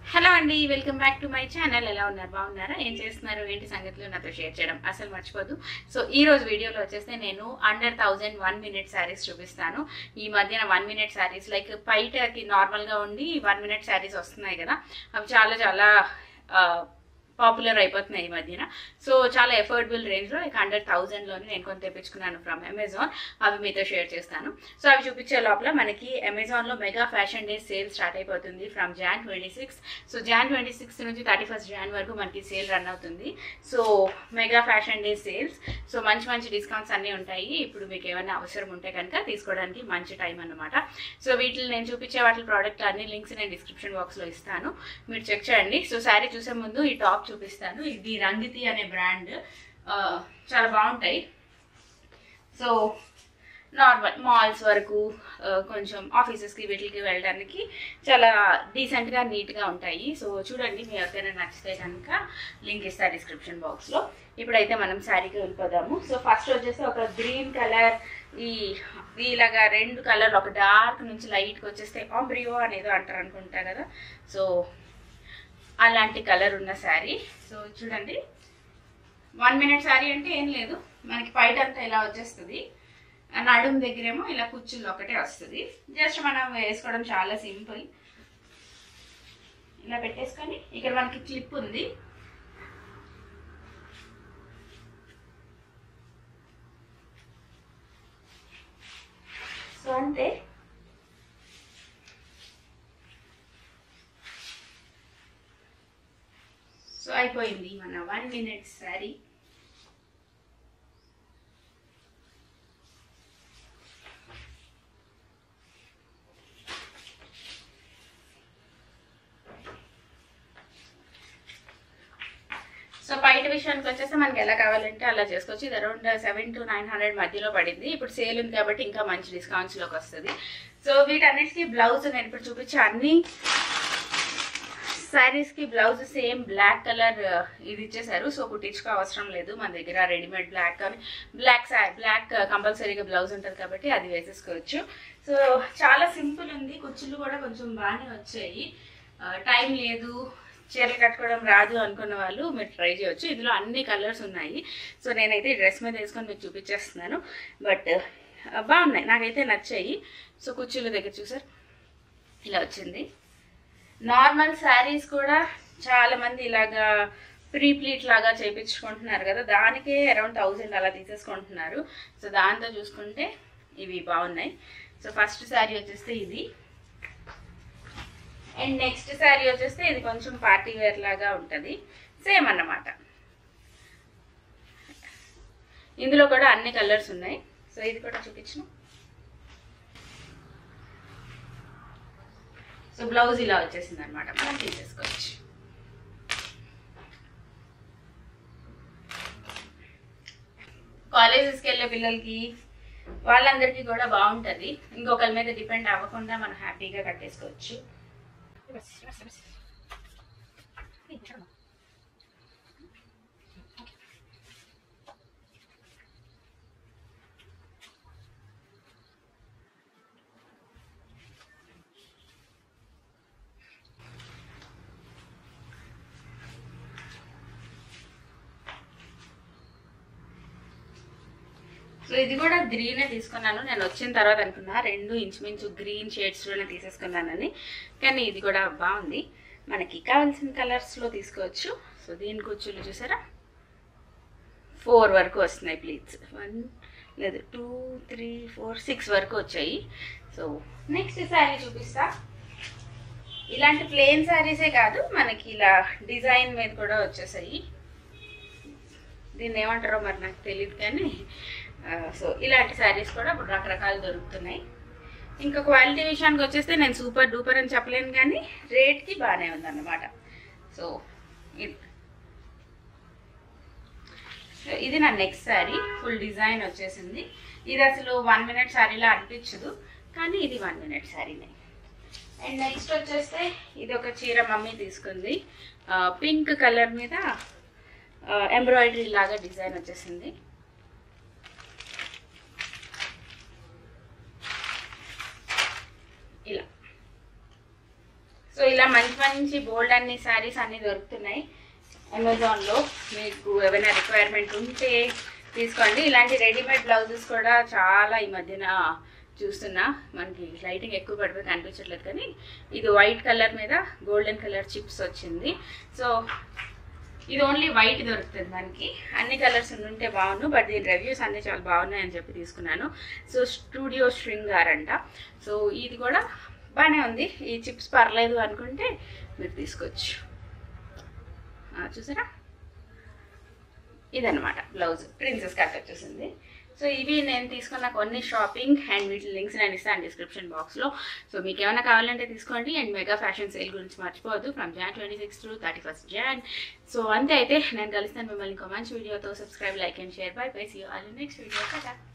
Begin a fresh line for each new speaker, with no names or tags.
hello అండి welcome back to my channel ఎలా ఉన్నారు బాగున్నారా ఏం చేస్తున్నారు ఏంటి సంగతులు నాతో షేర్ చేయడం అసలు మర్చిపోదు సో ఈ రోజు వీడియోలో వచ్చేస్తే నేను under thousand one minute saris చూపిస్తాను ఈ మధ్యన వన్ మినిట్ శారీస్ లైక్ బయటకి నార్మల్గా ఉండి వన్ మినిట్ శారీస్ వస్తున్నాయి కదా అవి చాలా చాలా పాపులర్ అయిపోతున్నాయి ఈ మధ్యన సో చాలా ఎఫోర్డబుల్ రేంజ్లో లైక్ హండ్రెడ్ థౌజండ్లోనే నేను కొంత తెప్పించుకున్నాను ఫ్రమ్ అమెజాన్ అవి మీతో షేర్ చేస్తాను సో అవి చూపించే లోపల మనకి అమెజాన్లో mega fashion day sale start అయిపోతుంది from June twenty six so June twenty six నుంచి థర్టీ ఫస్ట్ జాన్ వరకు మనకి సేల్ రన్ అవుతుంది so mega fashion day sales so మంచి మంచి డిస్కౌంట్స్ అన్నీ ఉంటాయి ఇప్పుడు మీకు ఏమైనా అవసరం ఉంటే కనుక తీసుకోవడానికి మంచి టైం అన్నమాట సో వీటిని నేను చూపించే వాటి ప్రోడక్ట్ అన్ని లింక్స్ నేను డిస్క్రిప్షన్ బాక్స్లో ఇస్తాను మీరు చెక్ చేయండి సో శారీ చూసే ముందు ఈ టాప్ చూపిస్తాను ఇది రంగితి అనే బ్రాండ్ చాలా బాగుంటాయి సో నార్మల్ మాల్స్ వరకు ఆ, కొంచెం ఆఫీసెస్కి వీటికి వెళ్ళడానికి చాలా డీసెంట్గా నీట్గా ఉంటాయి సో చూడండి మీ ఎవరికైనా నచ్చితే కనుక లింక్ ఇస్తా డిస్క్రిప్షన్ బాక్స్లో ఇప్పుడైతే మనం శారీకి వెళ్ళిపోదాము సో ఫస్ట్ వచ్చేసి ఒక గ్రీన్ కలర్ ఈ ఇలాగా రెండు కలర్ ఒక డార్క్ నుంచి లైట్కి వచ్చేస్తే ఆంబ్రియో అనేది అంటారు అనుకుంటా కదా సో అలాంటి కలర్ ఉన్న శారీ సో చూడండి వన్ మినిట్ శారీ అంటే ఏం లేదు మనకి పైట అంతా ఇలా వచ్చేస్తుంది నడుం దగ్గరేమో ఇలా కుచ్చులు ఒకటే వస్తుంది జస్ట్ మనం వేసుకోవడం చాలా సింపుల్ ఇలా పెట్టేసుకొని ఇక్కడ మనకి క్లిప్ ఉంది సో అంతే సో అయిపోయింది మన వన్ మినిట్ శారీ సో బయట విషయానికి వచ్చేస్తే మనకి ఎలా కావాలంటే అలా చేసుకోవచ్చు ఇది around seven to nine hundred మధ్యలో పడింది ఇప్పుడు సేల్ ఉంది కాబట్టి ఇంకా మంచి డిస్కౌంట్స్లోకి వస్తుంది సో వీటన్నిటికీ బ్లౌజ్ నేను ఇప్పుడు చూపించే అన్ని శారీస్కి బ్లౌజ్ సేమ్ బ్లాక్ కలర్ ఇది ఇచ్చేసారు సో కుట్టించుకో అవసరం లేదు మన దగ్గర రెడీమేడ్ బ్లాక్ కానీ బ్లాక్ బ్లాక్ కంపల్సరీగా బ్లౌజ్ ఉంటుంది కాబట్టి అది వేసేసుకోవచ్చు సో చాలా సింపుల్ ఉంది కుచ్చులు కూడా కొంచెం బాగానే వచ్చాయి టైం లేదు చీరలు కట్టుకోవడం రాదు అనుకున్న వాళ్ళు మీరు ట్రై చేయొచ్చు ఇందులో అన్ని కలర్స్ ఉన్నాయి సో నేనైతే డ్రెస్ మీద వేసుకొని మీకు చూపించేస్తున్నాను బట్ బాగున్నాయి నాకైతే నచ్చాయి సో కుర్చీల దగ్గర చూసారు ఇలా వచ్చింది నార్మల్ శారీస్ కూడా చాలా మంది ఇలాగా ప్రీ ప్లీట్ లాగా చేయించుకుంటున్నారు కదా దానికే అరౌండ్ థౌజండ్ అలా తీసేసుకుంటున్నారు సో దాంతో చూసుకుంటే ఇవి బాగున్నాయి సో ఫస్ట్ శారీ వచ్చేస్తే ఇది అండ్ నెక్స్ట్ శారీ వచ్చేస్తే ఇది కొంచెం పార్టీ వేర్ లాగా ఉంటుంది సేమ్ అన్నమాట ఇందులో కూడా అన్ని కలర్స్ ఉన్నాయి సో ఇది కూడా చూపించు సో బ్లౌజ్ ఇలా వచ్చేసింది అనమాట మనం తీసేసుకోవచ్చు కాలేజెస్కి వెళ్ళే పిల్లలకి వాళ్ళందరికీ కూడా బాగుంటుంది ఇంకొకరి మీద డిపెండ్ అవ్వకుండా మనం హ్యాపీగా కట్టేసుకోవచ్చు సో ఇది కూడా గ్రీనే తీసుకున్నాను నేను వచ్చిన తర్వాత అనుకున్నా రెండు ఇంచుమించు గ్రీన్ షేడ్స్లోనే తీసేసుకున్నానని కానీ ఇది కూడా బాగుంది మనకి కావాల్సిన కలర్స్లో తీసుకోవచ్చు సో దీని కూర్చులు చూసారా ఫోర్ వరకు వస్తున్నాయి ప్లీట్స్ వన్ లేదు టూ త్రీ ఫోర్ సిక్స్ వరకు వచ్చాయి సో నెక్స్ట్ శారీ చూపిస్తా ఇలాంటి ప్లెయిన్ శారీసే కాదు మనకి ఇలా డిజైన్ మీద కూడా వచ్చేసాయి దీన్ని ఏమంటారో మరి నాకు తెలియదు కానీ ఆ, సో ఇలాంటి శారీస్ కూడా ఇప్పుడు రకరకాలు దొరుకుతున్నాయి ఇంకా క్వాలిటీ విషయానికి వచ్చేస్తే నేను సూపర్ డూపర్ అని చెప్పలేను కానీ రేట్కి బాగానే ఉందన్నమాట సో ఇది సో ఇది నా నెక్స్ట్ శారీ ఫుల్ డిజైన్ వచ్చేసింది ఇది అసలు వన్ మినిట్ శారీలా అనిపించదు కానీ ఇది వన్ మినిట్ శారీనే అండ్ నెక్స్ట్ వచ్చేస్తే ఇది ఒక చీర మమ్మీ తీసుకుంది పింక్ కలర్ మీద ఎంబ్రాయిడరీ లాగా డిజైన్ వచ్చేసింది ఇలా సో సో ఇలా మంచి మంచి బోల్డ్ అన్ని శారీస్ అన్ని దొరుకుతున్నాయి అమెజాన్లో మీకు ఏమైనా రిక్వైర్మెంట్ ఉంటే తీసుకోండి ఇలాంటి రెడీమేడ్ బ్లౌజెస్ కూడా చాలా ఈ మధ్యన చూస్తున్నా మనకి లైటింగ్ ఎక్కువ పడిపోయి కనిపించట్లేదు కానీ ఇది వైట్ కలర్ మీద గోల్డెన్ కలర్ చిప్స్ వచ్చింది సో ఇది ఓన్లీ వైట్ దొరుకుతుంది మనకి అన్ని కలర్స్ ఉంటే బాగుండు బట్ దీని రివ్యూస్ అన్నీ చాలా బాగున్నాయని చెప్పి తీసుకున్నాను సో స్టూడియో శృంగార్ అంట సో ఇది కూడా బాగానే ఉంది ఈ చిప్స్ పర్లేదు అనుకుంటే మీరు తీసుకోవచ్చు ఆ, చూసారా ఇదన్నమాట బ్లౌజ్ ప్రిన్సెస్ కట్ వచ్చేసింది సో ఇవి నేను తీసుకున్న కొన్ని షాపింగ్ అండ్ వీటి లింక్స్ నేను ఇస్తాను డిస్క్రిప్షన్ బాక్స్లో సో మీకు ఏమైనా కావాలంటే తీసుకోండి అండ్ మెగా ఫ్యాషన్ సేల్ గురించి మర్చిపోవద్దు from June twenty six to thirty first June so అంతే అయితే నేను కలుస్తాను మిమ్మల్ని ఇంకో మంచి వీడియోతో subscribe like and share bye bye see all next video కదా